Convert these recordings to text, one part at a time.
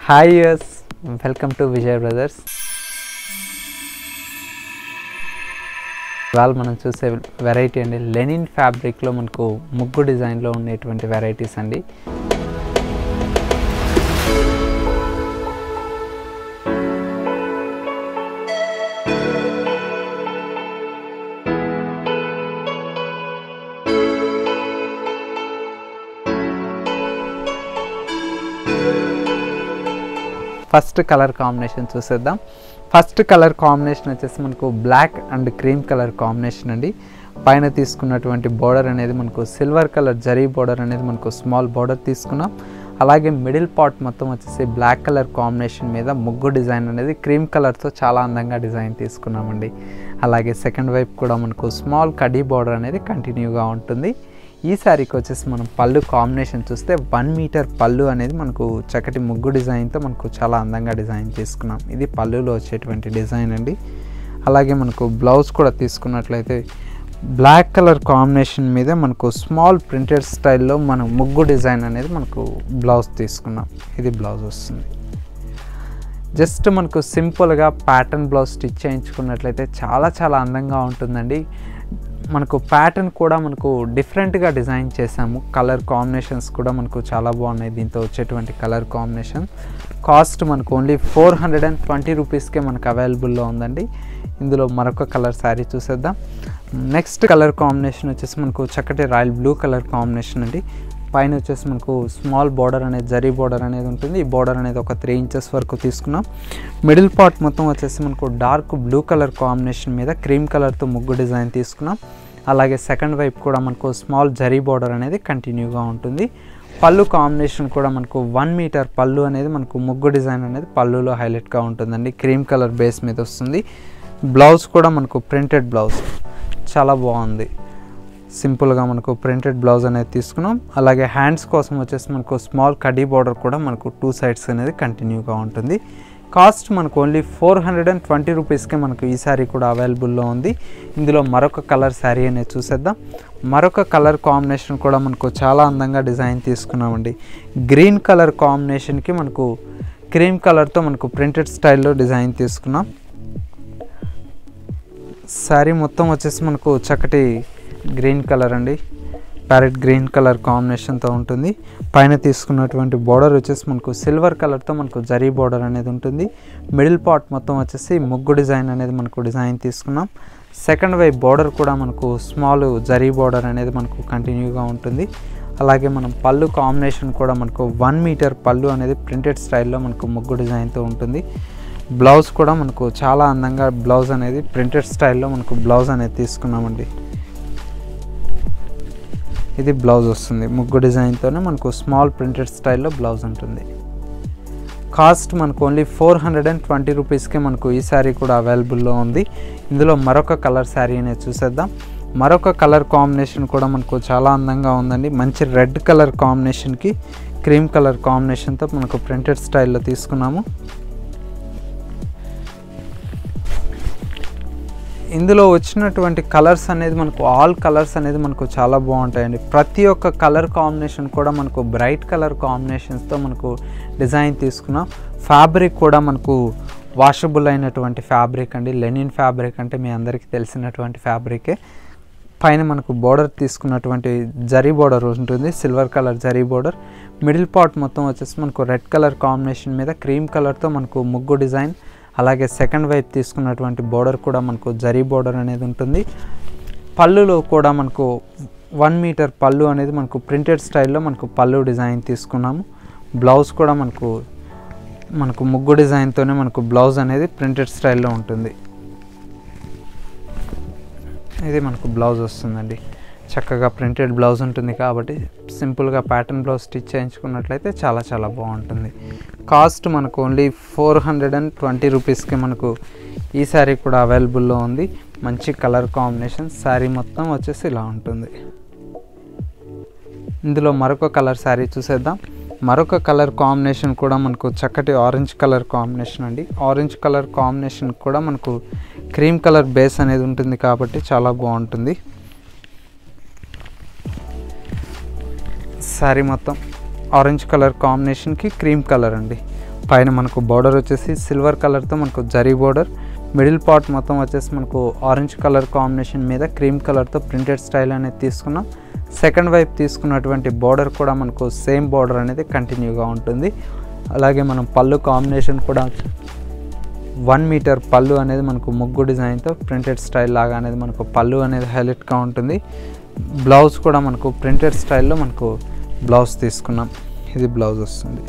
hi yes welcome to Vijay brothers ఇవాళ మనం చూసే వెరైటీ అండి లెనిన్ ఫ్యాబ్రిక్లో మనకు ముగ్గు డిజైన్లో ఉండేటువంటి వెరైటీస్ అండి ఫస్ట్ కలర్ కాంబినేషన్ చూసేద్దాం ఫస్ట్ కలర్ కాంబినేషన్ వచ్చేసి మనకు black and cream colour combination అండి పైన తీసుకున్నటువంటి బోర్డర్ అనేది మనకు సిల్వర్ కలర్ జరీ బోర్డర్ అనేది మనకు స్మాల్ బోర్డర్ తీసుకున్నాం అలాగే మిడిల్ పార్ట్ మొత్తం వచ్చేసి బ్లాక్ కలర్ కాంబినేషన్ మీద ముగ్గు డిజైన్ అనేది క్రీమ్ కలర్తో చాలా అందంగా డిజైన్ తీసుకున్నామండి అలాగే సెకండ్ వైపు కూడా మనకు స్మాల్ కడీ బోర్డర్ అనేది కంటిన్యూగా ఉంటుంది ఈ శారీకి వచ్చేసి మనం పళ్ళు కాంబినేషన్ చూస్తే వన్ మీటర్ పళ్ళు అనేది మనకు చక్కటి ముగ్గు డిజైన్తో మనకు చాలా అందంగా డిజైన్ తీసుకున్నాం ఇది పళ్ళులో వచ్చేటువంటి డిజైన్ అండి అలాగే మనకు బ్లౌజ్ కూడా తీసుకున్నట్లయితే బ్లాక్ కలర్ కాంబినేషన్ మీద మనకు స్మాల్ ప్రింటెడ్ స్టైల్లో మనం ముగ్గు డిజైన్ అనేది మనకు బ్లౌజ్ తీసుకున్నాం ఇది బ్లౌజ్ వస్తుంది జస్ట్ మనకు సింపుల్గా ప్యాటర్న్ బ్లౌజ్ స్టిచ్ చేయించుకున్నట్లయితే చాలా చాలా అందంగా ఉంటుందండి మనకు ప్యాటర్న్ కూడా మనకు డిఫరెంట్గా డిజైన్ చేసాము కలర్ కాంబినేషన్స్ కూడా మనకు చాలా బాగున్నాయి దీంతో వచ్చేటువంటి కలర్ కాంబినేషన్ కాస్ట్ మనకు only four hundred and twenty రూపీస్కే మనకు అవైలబుల్లో ఉందండి ఇందులో మరొక కలర్ శారీ చూసేద్దాం నెక్స్ట్ కలర్ కాంబినేషన్ వచ్చేసి మనకు చక్కటి రాయల్ బ్లూ కలర్ కాంబినేషన్ అండి పైన వచ్చేసి మనకు స్మాల్ బార్డర్ అనేది జరీ బార్డర్ అనేది ఉంటుంది ఈ బార్డర్ అనేది ఒక త్రీ ఇంచెస్ వరకు తీసుకున్నాం మిడిల్ పార్ట్ మొత్తం వచ్చేసి మనకు డార్క్ బ్లూ కలర్ కాంబినేషన్ మీద క్రీమ్ కలర్తో ముగ్గు డిజైన్ తీసుకున్నాం అలాగే సెకండ్ వైపు కూడా మనకు స్మాల్ జరీ బార్డర్ అనేది కంటిన్యూగా ఉంటుంది పళ్ళు కాంబినేషన్ కూడా మనకు వన్ మీటర్ పళ్ళు అనేది మనకు ముగ్గు డిజైన్ అనేది పళ్ళులో హైలైట్గా ఉంటుందండి క్రీమ్ కలర్ బేస్ మీద వస్తుంది బ్లౌజ్ కూడా మనకు ప్రింటెడ్ బ్లౌజ్ చాలా బాగుంది సింపుల్గా మనకు ప్రింటెడ్ బ్లౌజ్ అనేది తీసుకున్నాం అలాగే హ్యాండ్స్ కోసం వచ్చేసి మనకు స్మాల్ కడీ బార్డర్ కూడా మనకు టూ సైడ్స్ అనేది కంటిన్యూగా ఉంటుంది కాస్ట్ మనకు only four hundred and twenty రూపీస్కే మనకు ఈ శారీ కూడా అవైలబుల్లో ఉంది ఇందులో మరొక కలర్ శారీ అనేది చూసేద్దాం మరొక కలర్ కాంబినేషన్ కూడా మనకు చాలా అందంగా డిజైన్ తీసుకున్నామండి గ్రీన్ కలర్ కాంబినేషన్కి మనకు క్రీమ్ కలర్తో మనకు ప్రింటెడ్ స్టైల్లో డిజైన్ తీసుకున్నాం శారీ మొత్తం వచ్చేసి మనకు చక్కటి గ్రీన్ కలర్ అండి ప్యారెట్ గ్రీన్ కలర్ కాంబినేషన్తో ఉంటుంది పైన తీసుకున్నటువంటి బార్డర్ వచ్చేసి మనకు సిల్వర్ కలర్తో మనకు జరీ బార్డర్ అనేది ఉంటుంది మిడిల్ పార్ట్ మొత్తం వచ్చేసి ముగ్గు డిజైన్ అనేది మనకు డిజైన్ తీసుకున్నాం సెకండ్ వైపు బార్డర్ కూడా మనకు స్మాల్ జరీ బార్డర్ అనేది మనకు కంటిన్యూగా ఉంటుంది అలాగే మనం పళ్ళు కాంబినేషన్ కూడా మనకు వన్ మీటర్ పళ్ళు అనేది ప్రింటెడ్ స్టైల్లో మనకు ముగ్గు డిజైన్తో ఉంటుంది బ్లౌజ్ కూడా మనకు చాలా అందంగా బ్లౌజ్ అనేది ప్రింటెడ్ స్టైల్లో మనకు బ్లౌజ్ అనేది తీసుకున్నామండి ఇది బ్లౌజ్ వస్తుంది ముగ్గు డిజైన్తోనే మనకు స్మాల్ ప్రింటెడ్ స్టైల్లో బ్లౌజ్ ఉంటుంది కాస్ట్ మనకు only four hundred and twenty రూపీస్కే మనకు ఈ శారీ కూడా అవైలబుల్లో ఉంది ఇందులో మరొక కలర్ శారీ అనేది చూసేద్దాం మరొక కలర్ కాంబినేషన్ కూడా మనకు చాలా అందంగా ఉందండి మంచి రెడ్ కలర్ కాంబినేషన్కి క్రీమ్ కలర్ కాంబినేషన్తో మనకు ప్రింటెడ్ స్టైల్లో తీసుకున్నాము ఇందులో వచ్చినటువంటి కలర్స్ అనేది మనకు ఆల్ కలర్స్ అనేది మనకు చాలా బాగుంటాయండి ప్రతి ఒక్క కలర్ కాంబినేషన్ కూడా మనకు బ్రైట్ కలర్ కాంబినేషన్స్తో మనకు డిజైన్ తీసుకున్నాం ఫ్యాబ్రిక్ కూడా మనకు వాషబుల్ అయినటువంటి ఫ్యాబ్రిక్ అండి లెనిన్ ఫ్యాబ్రిక్ అంటే మీ అందరికీ తెలిసినటువంటి ఫ్యాబ్రికే పైన మనకు బోర్డర్ తీసుకున్నటువంటి జరీ బోర్డర్ ఉంటుంది silver colour zari border middle part మొత్తం వచ్చేసి మనకు రెడ్ కలర్ కాంబినేషన్ మీద క్రీమ్ కలర్తో మనకు ముగ్గు డిజైన్ అలాగే సెకండ్ వైపు తీసుకున్నటువంటి బోర్డర్ కూడా మనకు జరీ బోర్డర్ అనేది ఉంటుంది పళ్ళులో కూడా మనకు వన్ మీటర్ పళ్ళు అనేది మనకు ప్రింటెడ్ స్టైల్లో మనకు పళ్ళు డిజైన్ తీసుకున్నాము బ్లౌజ్ కూడా మనకు మనకు ముగ్గు డిజైన్తోనే మనకు బ్లౌజ్ అనేది ప్రింటెడ్ స్టైల్లో ఉంటుంది ఇది మనకు బ్లౌజ్ వస్తుందండి చక్కగా ప్రింటెడ్ బ్లౌజ్ ఉంటుంది కాబట్టి సింపుల్గా ప్యాటర్న్ బ్లౌజ్ స్టిచ్ చేయించుకున్నట్లయితే చాలా చాలా బాగుంటుంది కాస్ట్ మనకు only four hundred and twenty రూపీస్కి మనకు ఈ శారీ కూడా అవైలబుల్లో ఉంది మంచి కలర్ కాంబినేషన్ శారీ మొత్తం వచ్చేసి ఇలా ఉంటుంది ఇందులో మరొక కలర్ శారీ చూసేద్దాం మరొక కలర్ కాంబినేషన్ కూడా మనకు చక్కటి ఆరెంజ్ కలర్ కాంబినేషన్ అండి ఆరెంజ్ కలర్ కాంబినేషన్ కూడా మనకు క్రీమ్ కలర్ బేస్ అనేది ఉంటుంది కాబట్టి చాలా బాగుంటుంది శారీ మొత్తం ఆరెంజ్ కలర్ కాంబినేషన్కి క్రీమ్ కలర్ అండి పైన మనకు బార్డర్ వచ్చేసి సిల్వర్ కలర్తో మనకు జరీ బార్డర్ మిడిల్ పార్ట్ మొత్తం వచ్చేసి మనకు ఆరెంజ్ కలర్ కాంబినేషన్ మీద క్రీమ్ కలర్తో ప్రింటెడ్ స్టైల్ అనేది తీసుకున్నాం సెకండ్ వైపు తీసుకున్నటువంటి బార్డర్ కూడా మనకు సేమ్ బార్డర్ అనేది కంటిన్యూగా ఉంటుంది అలాగే మనం పళ్ళు కాంబినేషన్ కూడా వన్ మీటర్ పళ్ళు అనేది మనకు ముగ్గు డిజైన్తో ప్రింటెడ్ స్టైల్ లాగా అనేది మనకు పళ్ళు అనేది హైలైట్గా ఉంటుంది బ్లౌజ్ కూడా మనకు ప్రింటెడ్ స్టైల్లో మనకు బ్లౌజ్ తీసుకున్నాం ఇది బ్లౌజ్ వస్తుంది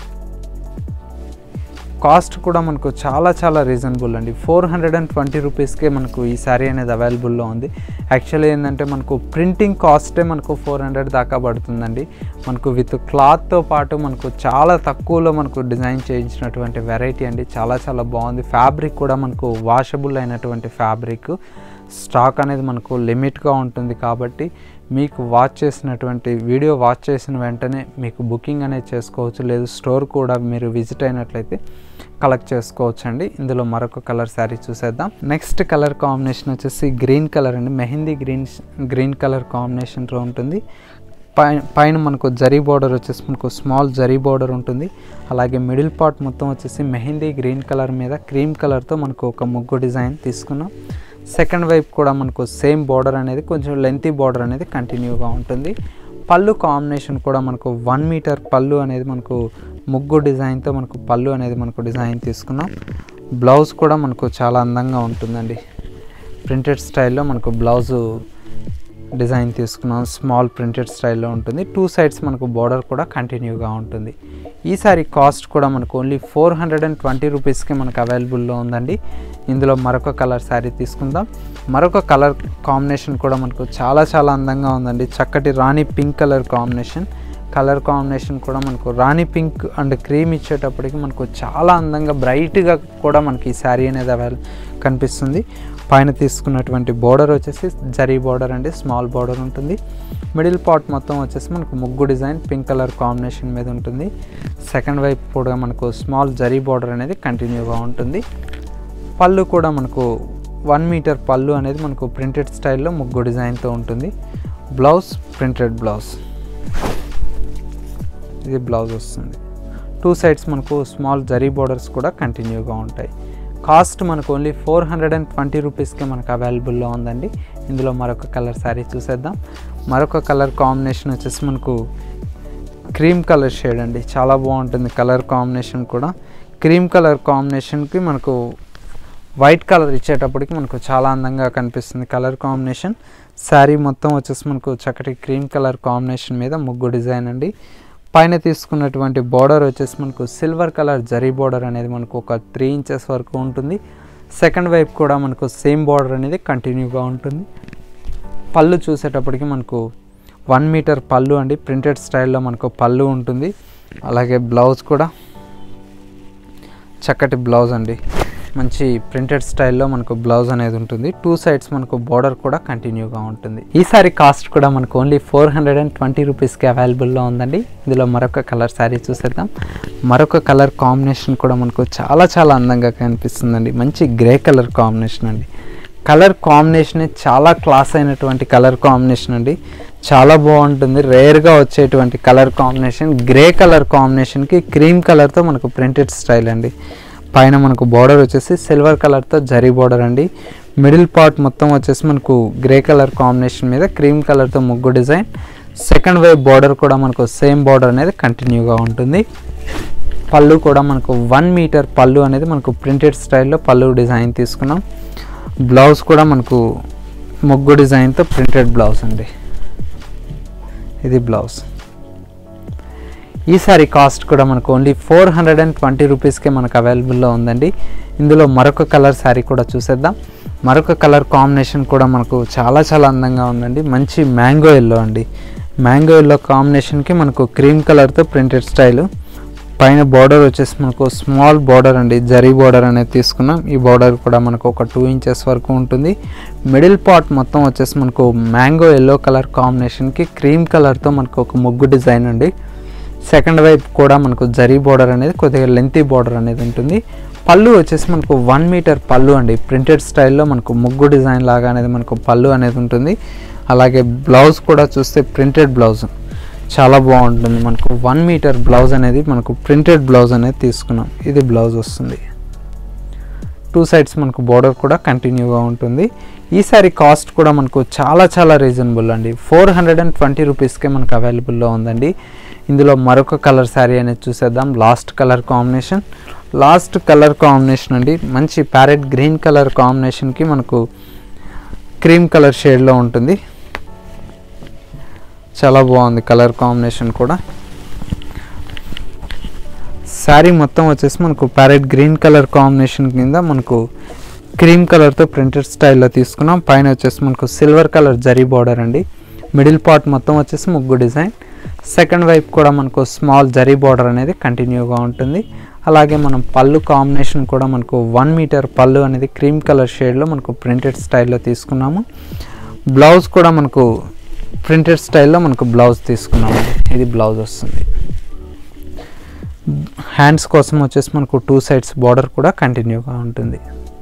కాస్ట్ కూడా మనకు చాలా చాలా రీజనబుల్ అండి ఫోర్ హండ్రెడ్ అండ్ ట్వంటీ రూపీస్కే మనకు ఈ శారీ అనేది అవైలబుల్లో ఉంది యాక్చువల్లీ ఏంటంటే మనకు ప్రింటింగ్ కాస్టే మనకు ఫోర్ హండ్రెడ్ దాకా పడుతుందండి మనకు విత్ క్లాత్తో పాటు మనకు చాలా తక్కువలో మనకు డిజైన్ చేయించినటువంటి వెరైటీ అండి చాలా చాలా బాగుంది ఫ్యాబ్రిక్ కూడా మనకు వాషబుల్ అయినటువంటి ఫ్యాబ్రిక్ స్టాక్ అనేది మనకు లిమిట్గా ఉంటుంది కాబట్టి మీకు వాచ్ చేసినటువంటి వీడియో వాచ్ చేసిన వెంటనే మీకు బుకింగ్ అనేది చేసుకోవచ్చు లేదు స్టోర్ కూడా మీరు విజిట్ అయినట్లయితే కలెక్ట్ చేసుకోవచ్చు అండి ఇందులో మరొక కలర్ శారీ చూసేద్దాం నెక్స్ట్ కలర్ కాంబినేషన్ వచ్చేసి గ్రీన్ కలర్ అండి మెహందీ గ్రీన్ గ్రీన్ కలర్ కాంబినేషన్లో ఉంటుంది పైన పైన మనకు జరీ బార్డర్ వచ్చేసి మనకు స్మాల్ జరీ బార్డర్ ఉంటుంది అలాగే మిడిల్ పార్ట్ మొత్తం వచ్చేసి మెహందీ గ్రీన్ కలర్ మీద క్రీమ్ కలర్తో మనకు ఒక ముగ్గు డిజైన్ తీసుకున్నాం సెకండ్ వైపు కూడా మనకు సేమ్ బార్డర్ అనేది కొంచెం లెంతీ బార్డర్ అనేది కంటిన్యూగా ఉంటుంది పళ్ళు కాంబినేషన్ కూడా మనకు వన్ మీటర్ పళ్ళు అనేది మనకు ముగ్గు డిజైన్తో మనకు పళ్ళు అనేది మనకు డిజైన్ తీసుకున్నాం బ్లౌజ్ కూడా మనకు చాలా అందంగా ఉంటుందండి ప్రింటెడ్ స్టైల్లో మనకు బ్లౌజు డిజైన్ తీసుకున్నాం స్మాల్ ప్రింటెడ్ స్టైల్లో ఉంటుంది టూ సైడ్స్ మనకు బార్డర్ కూడా కంటిన్యూగా ఉంటుంది ఈ సారీ కాస్ట్ కూడా మనకు only four hundred and twenty రూపీస్కి మనకు అవైలబుల్లో ఉందండి ఇందులో మరొక కలర్ శారీ తీసుకుందాం మరొక కలర్ కాంబినేషన్ కూడా మనకు చాలా చాలా అందంగా ఉందండి చక్కటి rani pink colour combination colour combination కూడా మనకు రాణి పింక్ అండ్ క్రీమ్ ఇచ్చేటప్పటికి మనకు చాలా అందంగా బ్రైట్గా కూడా మనకి ఈ శారీ అనేది అవైల కనిపిస్తుంది పైన తీసుకున్నటువంటి బోర్డర్ వచ్చేసి జరీ బోర్డర్ అండి స్మాల్ బోర్డర్ ఉంటుంది మిడిల్ పార్ట్ మొత్తం వచ్చేసి మనకు ముగ్గు డిజైన్ పింక్ కలర్ కాంబినేషన్ మీద ఉంటుంది సెకండ్ వైపు కూడా మనకు స్మాల్ జరీ బోర్డర్ అనేది కంటిన్యూగా ఉంటుంది పళ్ళు కూడా మనకు వన్ మీటర్ పళ్ళు అనేది మనకు ప్రింటెడ్ స్టైల్లో ముగ్గు డిజైన్తో ఉంటుంది బ్లౌజ్ ప్రింటెడ్ బ్లౌజ్ ఇది బ్లౌజ్ వస్తుంది టూ సైడ్స్ మనకు స్మాల్ జరీ బోర్డర్స్ కూడా కంటిన్యూగా ఉంటాయి కాస్ట్ మనకు only four hundred and twenty రూపీస్కే మనకు అవైలబుల్లో ఉందండి ఇందులో మరొక కలర్ శారీ చూసేద్దాం మరొక కలర్ కాంబినేషన్ వచ్చేసి మనకు క్రీమ్ కలర్ షేడ్ అండి చాలా బాగుంటుంది కలర్ కాంబినేషన్ కూడా క్రీమ్ కలర్ కాంబినేషన్కి మనకు వైట్ కలర్ ఇచ్చేటప్పటికి మనకు చాలా అందంగా కనిపిస్తుంది కలర్ కాంబినేషన్ శారీ మొత్తం వచ్చేసి మనకు చక్కటి క్రీమ్ కలర్ కాంబినేషన్ మీద ముగ్గు డిజైన్ అండి పైన తీసుకున్నటువంటి బార్డర్ వచ్చేసి మనకు సిల్వర్ కలర్ జరీ బార్డర్ అనేది మనకు ఒక త్రీ ఇంచెస్ వరకు ఉంటుంది సెకండ్ వైపు కూడా మనకు సేమ్ బార్డర్ అనేది కంటిన్యూగా ఉంటుంది పళ్ళు చూసేటప్పటికి మనకు వన్ మీటర్ పళ్ళు అండి ప్రింటెడ్ స్టైల్లో మనకు పళ్ళు ఉంటుంది అలాగే బ్లౌజ్ కూడా చక్కటి బ్లౌజ్ అండి మంచి ప్రింటెడ్ స్టైల్లో మనకు బ్లౌజ్ అనేది ఉంటుంది టూ సైడ్స్ మనకు బార్డర్ కూడా కంటిన్యూగా ఉంటుంది ఈసారి కాస్ట్ కూడా మనకు only four hundred and twenty రూపీస్కి అవైలబుల్లో ఉందండి ఇందులో మరొక కలర్ శారీ చూసేద్దాం మరొక కలర్ కాంబినేషన్ కూడా మనకు చాలా చాలా అందంగా కనిపిస్తుందండి మంచి గ్రే కలర్ కాంబినేషన్ అండి కలర్ కాంబినేషన్ చాలా క్లాస్ అయినటువంటి కలర్ కాంబినేషన్ అండి చాలా బాగుంటుంది రేర్గా వచ్చేటువంటి కలర్ కాంబినేషన్ గ్రే కలర్ కాంబినేషన్కి క్రీమ్ కలర్తో మనకు ప్రింటెడ్ స్టైల్ అండి పైన మనకు బార్డర్ వచ్చేసి సిల్వర్ కలర్తో జరీ బార్డర్ అండి మిడిల్ పార్ట్ మొత్తం వచ్చేసి మనకు గ్రే కలర్ కాంబినేషన్ మీద క్రీమ్ కలర్తో ముగ్గు డిజైన్ సెకండ్ వైపు బార్డర్ కూడా మనకు సేమ్ బార్డర్ అనేది కంటిన్యూగా ఉంటుంది పళ్ళు కూడా మనకు వన్ మీటర్ పళ్ళు అనేది మనకు ప్రింటెడ్ స్టైల్లో పళ్ళు డిజైన్ తీసుకున్నాం బ్లౌజ్ కూడా మనకు ముగ్గు డిజైన్తో ప్రింటెడ్ బ్లౌజ్ అండి ఇది బ్లౌజ్ ఈ సారీ కాస్ట్ కూడా మనకు only four hundred and twenty రూపీస్కే మనకు అవైలబుల్లో ఉందండి ఇందులో మరొక కలర్ శారీ కూడా చూసేద్దాం మరొక కలర్ కాంబినేషన్ కూడా మనకు చాలా చాలా అందంగా ఉందండి మంచి మ్యాంగో ఎల్లో అండి మ్యాంగో ఎల్లో కాంబినేషన్కి మనకు క్రీమ్ కలర్తో ప్రింటెడ్ స్టైల్ పైన బార్డర్ వచ్చేసి మనకు స్మాల్ బార్డర్ అండి జరీ బార్డర్ అనేది తీసుకున్నాం ఈ బార్డర్ కూడా మనకు ఒక టూ ఇంచెస్ వరకు ఉంటుంది మిడిల్ పార్ట్ మొత్తం వచ్చేసి మనకు మ్యాంగో ఎల్లో కలర్ కాంబినేషన్కి క్రీమ్ కలర్తో మనకు ఒక ముగ్గు డిజైన్ అండి సెకండ్ వైపు కూడా మనకు జరీ బార్డర్ అనేది కొద్దిగా లెంతీ బార్డర్ అనేది ఉంటుంది పళ్ళు వచ్చేసి మనకు వన్ మీటర్ పళ్ళు అండి ప్రింటెడ్ స్టైల్లో మనకు ముగ్గు డిజైన్ లాగా అనేది మనకు పళ్ళు అనేది ఉంటుంది అలాగే బ్లౌజ్ కూడా చూస్తే ప్రింటెడ్ బ్లౌజ్ చాలా బాగుంటుంది మనకు వన్ మీటర్ బ్లౌజ్ అనేది మనకు ప్రింటెడ్ బ్లౌజ్ అనేది తీసుకున్నాం ఇది బ్లౌజ్ వస్తుంది టూ సైడ్స్ మనకు బోర్డర్ కూడా కంటిన్యూగా ఉంటుంది ఈ సారీ కాస్ట్ కూడా మనకు చాలా చాలా రీజనబుల్ అండి ఫోర్ హండ్రెడ్ అండ్ ట్వంటీ రూపీస్కే మనకు అవైలబుల్లో ఉందండి ఇందులో మరొక కలర్ శారీ అనేది చూసేద్దాం last colour combination last colour combination అండి మంచి ప్యారెట్ గ్రీన్ కలర్ కాంబినేషన్కి మనకు క్రీమ్ కలర్ షేడ్లో ఉంటుంది చాలా బాగుంది కలర్ కాంబినేషన్ కూడా శారీ మొత్తం వచ్చేసి మనకు ప్యారెట్ గ్రీన్ కలర్ కాంబినేషన్ కింద మనకు క్రీమ్ కలర్తో ప్రింటెడ్ స్టైల్లో తీసుకున్నాం పైన వచ్చేసి మనకు సిల్వర్ కలర్ జరీ బార్డర్ అండి మిడిల్ పార్ట్ మొత్తం వచ్చేసి ముగ్గు డిజైన్ సెకండ్ వైపు కూడా మనకు స్మాల్ జరీ బార్డర్ అనేది కంటిన్యూగా ఉంటుంది అలాగే మనం పళ్ళు కాంబినేషన్ కూడా మనకు వన్ మీటర్ పళ్ళు అనేది క్రీమ్ కలర్ షేడ్లో మనకు ప్రింటెడ్ స్టైల్లో తీసుకున్నాము బ్లౌజ్ కూడా మనకు ప్రింటెడ్ స్టైల్లో మనకు బ్లౌజ్ తీసుకున్నాము ఇది బ్లౌజ్ వస్తుంది హ్యాండ్స్ కోసం వచ్చేసి మనకు టూ సైడ్స్ బార్డర్ కూడా కంటిన్యూగా ఉంటుంది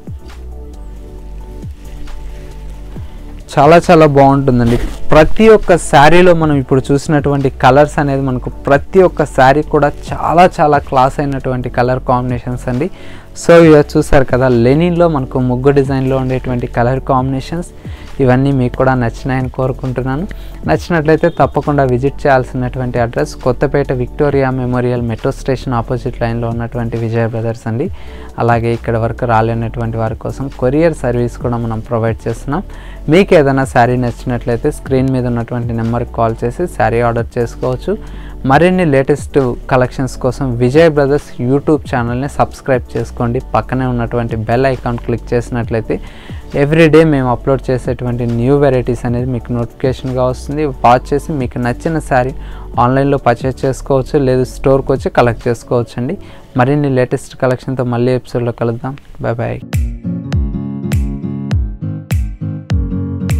చాలా చాలా బాగుంటుందండి ప్రతి ఒక్క శారీలో మనం ఇప్పుడు చూసినటువంటి కలర్స్ అనేది మనకు ప్రతి ఒక్క శారీ కూడా చాలా చాలా క్లాస్ అయినటువంటి కలర్ కాంబినేషన్స్ అండి సో ఇవి చూసారు కదా లెనిన్లో మనకు ముగ్గు డిజైన్లో ఉండేటువంటి కలర్ కాంబినేషన్స్ ఇవన్నీ మీకు కూడా నచ్చినాయని కోరుకుంటున్నాను నచ్చినట్లయితే తప్పకుండా విజిట్ చేయాల్సినటువంటి address Kothapeta Victoria memorial metro station opposite లైన్లో ఉన్నటువంటి విజయ బ్రదర్స్ అండి అలాగే ఇక్కడ వరకు రాలేనటువంటి వారి కోసం కొరియర్ సర్వీస్ కూడా మనం ప్రొవైడ్ చేస్తున్నాం మీకు ఏదైనా శారీ నచ్చినట్లయితే స్క్రీన్ మీద ఉన్నటువంటి నెంబర్కి కాల్ చేసి శారీ ఆర్డర్ చేసుకోవచ్చు మరిన్ని లేటెస్ట్ కలెక్షన్స్ కోసం విజయ్ బ్రదర్స్ యూట్యూబ్ ఛానల్ని సబ్స్క్రైబ్ చేసుకోండి పక్కనే ఉన్నటువంటి బెల్ ఐకాన్ క్లిక్ చేసినట్లయితే ఎవ్రీడే మేము అప్లోడ్ చేసేటువంటి న్యూ వెరైటీస్ అనేది మీకు నోటిఫికేషన్గా వస్తుంది వాచ్ చేసి మీకు నచ్చిన శారీ ఆన్లైన్లో పర్చేస్ చేసుకోవచ్చు లేదు స్టోర్కి వచ్చి కలెక్ట్ చేసుకోవచ్చు అండి మరిన్ని లేటెస్ట్ కలెక్షన్తో మళ్ళీ ఎపిసోడ్లో కలుద్దాం బాయ్ బాయ్